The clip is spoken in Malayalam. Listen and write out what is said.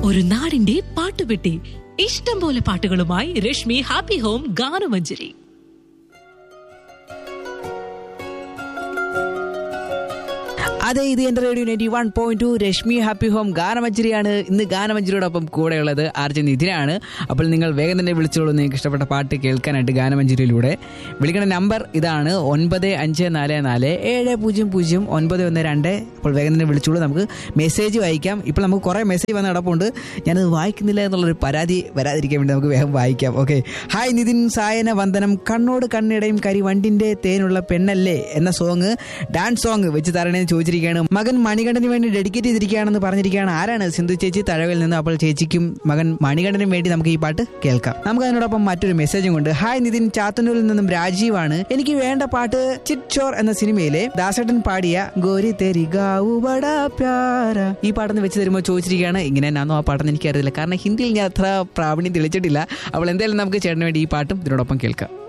ഒരു നാടിന്റെ പാട്ടുപെട്ടി ഇഷ്ടം പോലെ പാട്ടുകളുമായി രശ്മി ഹാപ്പി ഹോം ഗാനമഞ്ജരി അതെ ഇത് എന്റെ radio ninety one point two Rashmi happy home ഗാനമഞ്ജരിയാണ് ഇന്ന് ഗാനമഞ്ജരിയോടൊപ്പം കൂടെയുള്ളത് ആർജ നിതിനാണ് അപ്പോൾ നിങ്ങൾ വേഗം തന്നെ വിളിച്ചോളൂ നിങ്ങൾക്ക് ഇഷ്ടപ്പെട്ട പാട്ട് കേൾക്കാനായിട്ട് ഗാനമഞ്ജരിയിലൂടെ വിളിക്കുന്ന നമ്പർ ഇതാണ് ഒൻപത് അഞ്ച് നാല് നാല് ഏഴ് പൂജ്യം പൂജ്യം ഒൻപത് ഒന്ന് രണ്ട് അപ്പോൾ വേഗം തന്നെ വിളിച്ചോളൂ നമുക്ക് മെസ്സേജ് വായിക്കാം ഇപ്പോൾ നമുക്ക് കുറേ മെസ്സേജ് വന്ന് കിടപ്പുണ്ട് ഞാനത് വായിക്കുന്നില്ല എന്നുള്ളൊരു പരാതി വരാതിരിക്കാൻ വേണ്ടി നമുക്ക് വേഗം വായിക്കാം ഓക്കെ ഹായ് നിതിൻ സായന വന്ദനം കണ്ണോട് കണ്ണിടയും കരിവണ്ടിന്റെ തേനുള്ള പെണ്ണല്ലേ എന്ന സോങ് ഡാൻസ് സോങ് വെച്ച് തരണേന്ന് ചോദിച്ചിരിക്കുകയാണ് മകൻ മണികണ്ഠന് വേണ്ടി ഡെഡിക്കേറ്റ് ചെയ്തിരിക്കുകയാണെന്ന് പറഞ്ഞിരിക്കുകയാണ് ആരാണ് സിന്ധു ചേച്ചി തഴവിൽ നിന്ന് അപ്പോൾ ചേച്ചിക്കും മകൻ മണികണ്ഠനും വേണ്ടി നമുക്ക് ഈ പാട്ട് കേൾക്കാം നമുക്ക് അതിനോടൊപ്പം മറ്റൊരു മെസ്സേജും കൊണ്ട് ഹായ് നിതിൻ ചാത്തന്നൂരിൽ നിന്നും രാജീവാണ് എനിക്ക് വേണ്ട പാട്ട് ചിറ്റോർ എന്ന സിനിമയിലെ ദാസേട്ടൻ പാടിയ ഗോരി തെരി ഗാവു ബടാ പ്യാര ഈ പാട്ടെന്ന് വെച്ച് തരുമ്പോൾ ചോദിച്ചിരിക്കുകയാണ് ഇങ്ങനെ എന്നാന്നോ ആ പാട്ടെന്ന് എനിക്കറിയില്ല കാരണം ഹിന്ദിയിൽ ഞാൻ അത്ര പ്രാവീണ്യം തെളിച്ചിട്ടില്ല അപ്പോൾ എന്തായാലും നമുക്ക് ചേട്ടന് വേണ്ടി ഈ പാട്ടും ഇതിനോടൊപ്പം കേൾക്കാം